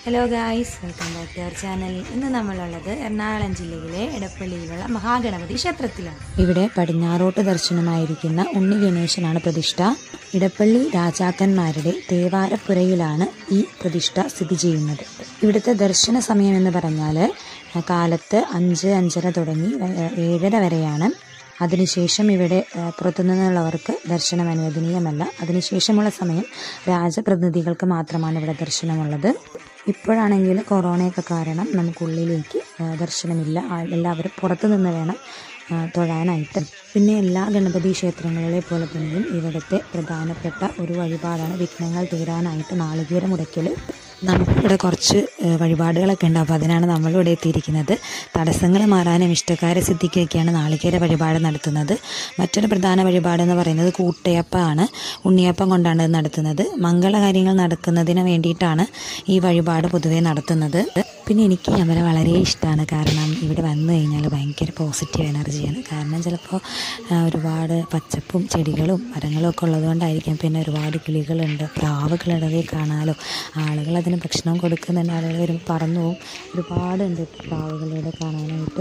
hello guys welcome back to our channel ഇന്ന് നമ്മളുള്ളത് എറണാകുളം ജില്ലയിലെ എടപ്പള്ളിയിലുള്ള മഹാഗണപതി ക്ഷേത്രത്തിലാണ് ഇവിടെ പടിഞ്ഞാറോട്ട് ദർശനമായിരിക്കുന്ന ഉണ്ണി ഗണേശനാണ് പ്രതിഷ്ഠ ഇടപ്പള്ളി രാജാക്കന്മാരുടെ തേവാരപ്പുരയിലാണ് ഈ പ്രതിഷ്ഠ സ്ഥിതി ചെയ്യുന്നത് ഇവിടുത്തെ ദർശന സമയം എന്ന് പറഞ്ഞാൽ കാലത്ത് അഞ്ച് അഞ്ചര തുടങ്ങി ഏഹ്, ഏഴര വരെയാണ് അതിനുശേഷം ഇവിടെ ഏഹ്, പുറത്തുനിന്നുള്ളവർക്ക് ദർശനം അനുവദനീയമല്ല അതിനുശേഷമുള്ള സമയം രാജപ്രതിനിധികൾക്ക് മാത്രമാണ് ഇവിടെ ദർശനമുള്ളത് ഇപ്പോഴാണെങ്കിൽ കൊറോണയൊക്കെ കാരണം നമുക്കുള്ളിലേക്ക് ഏഹ്, ദർശനമില്ല ആ- എല്ലാവരും പുറത്തു നിന്ന് വേണം ഏഹ്, തൊഴാനായിട്ട് പിന്നെ എല്ലാ ഗണപതി ക്ഷേത്രങ്ങളിലെ പോലെ തന്നെയും ഇവിടുത്തെ പ്രധാനപ്പെട്ട ഒരു വഴിപാടാണ് വിഘ്നങ്ങൾ തീരാനായിട്ട് നാളികേരം ഉടയ്ക്കൽ നമുക്കിവിടെ കുറച്ച് ഏഹ്, വഴിപാടുകളൊക്കെ ഉണ്ട് അപ്പോൾ അതിനാണ് നമ്മളിവിടെ എത്തിയിരിക്കുന്നത് തടസ്സങ്ങൾ മാറാനും ഇഷ്ടക്കാരെ സിദ്ധിക്കുകയൊക്കെയാണ് നാളികേര വഴിപാട് നടത്തുന്നത് മറ്റൊരു പ്രധാന വഴിപാട് എന്ന് പറയുന്നത് കൂട്ടയപ്പമാണ് ഉണ്ണിയപ്പം കൊണ്ടാണ് ഇത് നടത്തുന്നത് മംഗളകാര്യങ്ങൾ നടക്കുന്നതിന് വേണ്ടിയിട്ടാണ് ഈ വഴിപാട് പൊതുവേ നടത്തുന്നത് പിന്നെ എനിക്ക് ഈ അമ്പലം വളരെ ഇഷ്ടമാണ് കാരണം ഇവിടെ വന്നു കഴിഞ്ഞാൽ ഭയങ്കര പോസിറ്റീവ് എനർജിയാണ് കാരണം ചിലപ്പോൾ ഒരുപാട് പച്ചപ്പും ചെടികളും മരങ്ങളും ഒക്കെ ഉള്ളതുകൊണ്ടായിരിക്കും പിന്നെ ഒരുപാട് കിളികളുണ്ട് പ്രാവുകളുണ്ട് അവയെ കാണാലോ ആളുകൾ അതിന് ഭക്ഷണം കൊടുക്കുന്നുണ്ട് ആളുകൾ വരുമ്പോൾ പറന്നു പോകും ഒരുപാടുണ്ട് പ്രാവുകളിവിടെ കാണാനായിട്ട്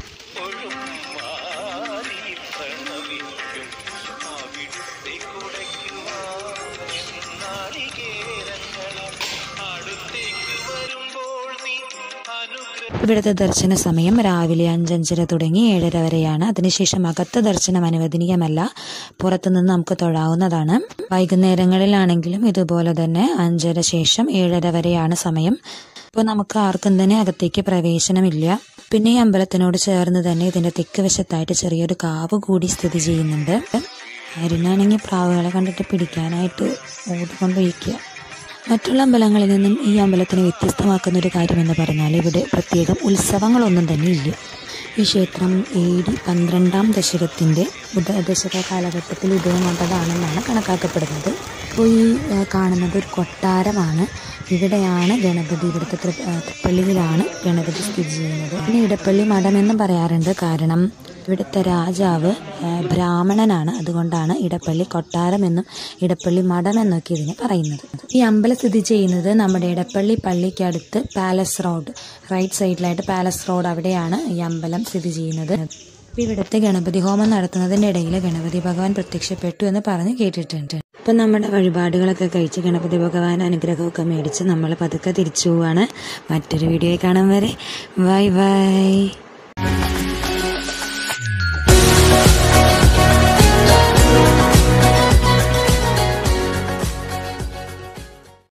ഇവിടുത്തെ ദർശന സമയം രാവിലെ അഞ്ചഞ്ചര തുടങ്ങി ഏഴര വരെയാണ് അതിനുശേഷം അകത്ത് ദർശനം അനുവദനീയമല്ല പുറത്തുനിന്ന് നമുക്ക് തൊഴാവുന്നതാണ് വൈകുന്നേരങ്ങളിലാണെങ്കിലും ഇതുപോലെ തന്നെ അഞ്ചര ശേഷം ഏഴര വരെയാണ് സമയം ഇപ്പോൾ നമുക്ക് ആർക്കും തന്നെ അകത്തേക്ക് പ്രവേശനമില്ല പിന്നെ ഈ അമ്പലത്തിനോട് ചേർന്ന് തന്നെ ഇതിന്റെ തെക്ക് വശത്തായിട്ട് ചെറിയൊരു കാവ് കൂടി സ്ഥിതി ചെയ്യുന്നുണ്ട് ആരിനാണെങ്കിൽ പ്രാവുകളെ കണ്ടിട്ട് പിടിക്കാനായിട്ട് ഓടിക്കൊണ്ടിരിക്കുക മറ്റുള്ള അമ്പലങ്ങളിൽ നിന്നും ഈ അമ്പലത്തിനെ വ്യത്യസ്തമാക്കുന്ന ഒരു കാര്യമെന്ന് പറഞ്ഞാൽ ഇവിടെ പ്രത്യേകം ഉത്സവങ്ങളൊന്നും തന്നെ ഇല്ല ഈ ക്ഷേത്രം എ ഡി പന്ത്രണ്ടാം ദശകത്തിൻ്റെ ബുദ്ധ ദശക കാലഘട്ടത്തിൽ ഉദയം കൊണ്ടതാണെന്നാണ് കണക്കാക്കപ്പെടുന്നത് അപ്പോൾ ഈ ആ, കാണുന്നത് ഒരു കൊട്ടാരമാണ് ഇവിടെയാണ് ഗണപതി ഇവിടുത്തെ തൃ- ആ, തൃപ്പള്ളിയിലാണ് ഗണപതി സ്ഥിതി ചെയ്യുന്നത് പിന്നെ ഇടപ്പള്ളി മഠം എന്നും പറയാറുണ്ട് കാരണം ഇവിടുത്തെ രാജാവ് ആ, ബ്രാഹ്മണനാണ് അതുകൊണ്ടാണ് ഇടപ്പള്ളി കൊട്ടാരം എന്നും ഇടപ്പള്ളി മഠം എന്നൊക്കെ ഇതിനെ പറയുന്നത് ഈ അമ്പലം സ്ഥിതി ചെയ്യുന്നത് നമ്മുടെ ഇടപ്പള്ളി പള്ളിക്കടുത്ത് പാലസ് റോഡ് റൈറ്റ് സൈഡിലായിട്ട് പാലസ് റോഡ് അവിടെയാണ് ഈ അമ്പലം സ്ഥിതി ചെയ്യുന്നത് ഇപ്പം ഇവിടുത്തെ ഗണപതി ഹോമം നടത്തുന്നതിൻ്റെ ഇടയിൽ ഗണപതി ഭഗവാൻ പ്രത്യക്ഷപ്പെട്ടു എന്ന് പറഞ്ഞ് കേട്ടിട്ടുണ്ട് ഇപ്പം നമ്മുടെ വഴിപാടുകളൊക്കെ കഴിച്ച് ഗണപതി ഭഗവാൻ അനുഗ്രഹമൊക്കെ മേടിച്ച് നമ്മൾ പതുക്കെ തിരിച്ചു പോവാണ് മറ്റൊരു വീഡിയോ കാണാൻ വരെ ബൈ ബൈ